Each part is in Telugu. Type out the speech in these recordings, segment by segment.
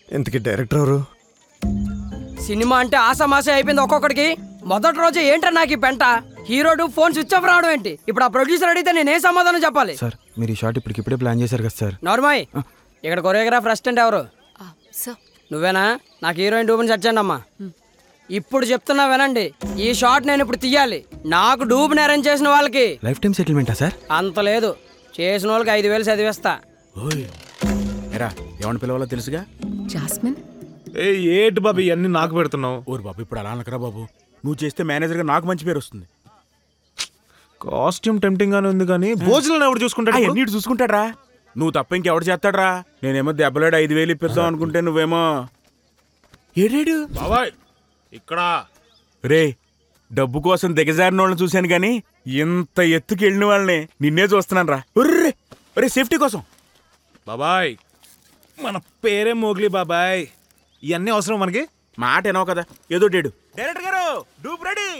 ఇంతకీ డైరెక్టర్ ఎవరు సినిమా అంటే ఆసమాస అయిపోయింది ఒక్కొక్కడికి మొదటి రోజు ఏంటో నాకు ఈ పెంట హీరోడు ఫోన్ స్విచ్ ఆఫ్ రావడం ఏంటి ఇప్పుడు ఆ ప్రొడ్యూసర్ అడిగితే నేనేం సమాధానం చెప్పాలి సార్ మీరు ఈ షాట్ ఇప్పటికి ఇప్పుడే ప్లాన్ చేశారు కదా సార్ నార్మల్ ఇక్కడ కొరియోగ్రాఫర్ అసిస్టెంట్ ఎవరు సార్ నువ్వేనా నాకు హీరోయిన్ డూబుని సెర్చండి అమ్మా ఇప్పుడు చెప్తున్నా వినండి ఈ షాట్ నేను ఇప్పుడు తీయాలి నాకు డూబుని అరేంజ్ చేసిన వాళ్ళకి లైఫ్ టైం సెటిల్మెంటా సార్ అంత లేదు చేసిన వాళ్ళకి ఐదు వేలు చదివేస్తా ఓయ్ ఎరా ఏమని పిలవాలో తెలుసుగా జాస్మిన్ ఏ ఏంటి బాబు ఇవన్నీ నాకు పెడుతున్నావు ఓరు బాబు ఇప్పుడు అలా అనకరా బాబు నువ్వు చేస్తే మేనేజర్గా నాకు మంచి పేరు వస్తుంది కాస్ట్యూమ్ టెంప్టింగ్ గానే ఉంది కానీ భోజనం ఎవడు చూసుకుంటాడు ఇప్పుడు? అన్నిటి చూసుకుంటాడ్రా నువ్వు తప్ప ఇంకెవడు చేస్తాడ్రా నేనేమో దెబ్బలాడు ఐదు వేలు ఇప్పిస్తావు అనుకుంటే నువ్వేమో ఏడేడు బాబాయ్ ఇక్కడ రే డబ్బు కోసం దిగజారిన వాళ్ళని చూశాను కానీ ఇంత ఎత్తుకి వెళ్ళిన వాళ్ళని నిన్నే చూస్తున్నాను రా ఒర్రే ఒరే సేఫ్టీ కోసం బాబాయ్ మన పేరే మోగ్లీ బాబాయ్ ఇవన్నీ అవసరం మనకి మాట ఏనో కదా ఏదో డేడు డైరెక్టర్ గారు డూప్ రెడీ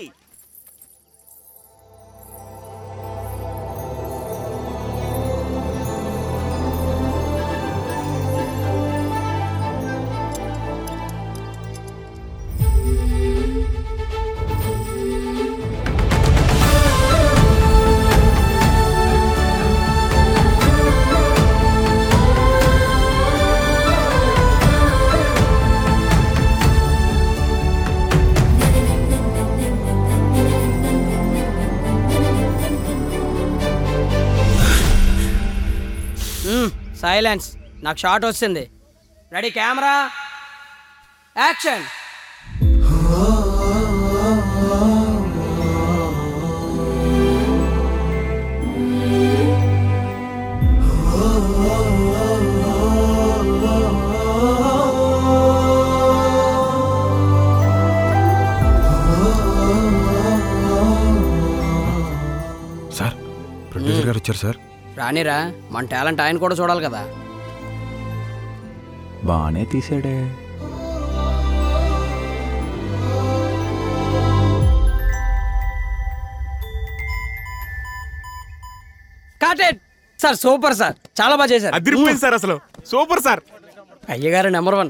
సైలెన్స్ నాకు షాట్ వచ్చింది ready camera action sir producer గారు వచ్చారు సార్ రానిరా మన టాలెంట్ ఆయన కూడా చూడాలి కదా బాగానే తీసాడే కాటెడ్ సార్ సూపర్ సార్ చాలా బాగా చేశారు అదిరిపోయింది సార్ అసలు సూపర్ సార్ అయ్యగారు నెంబర్ వన్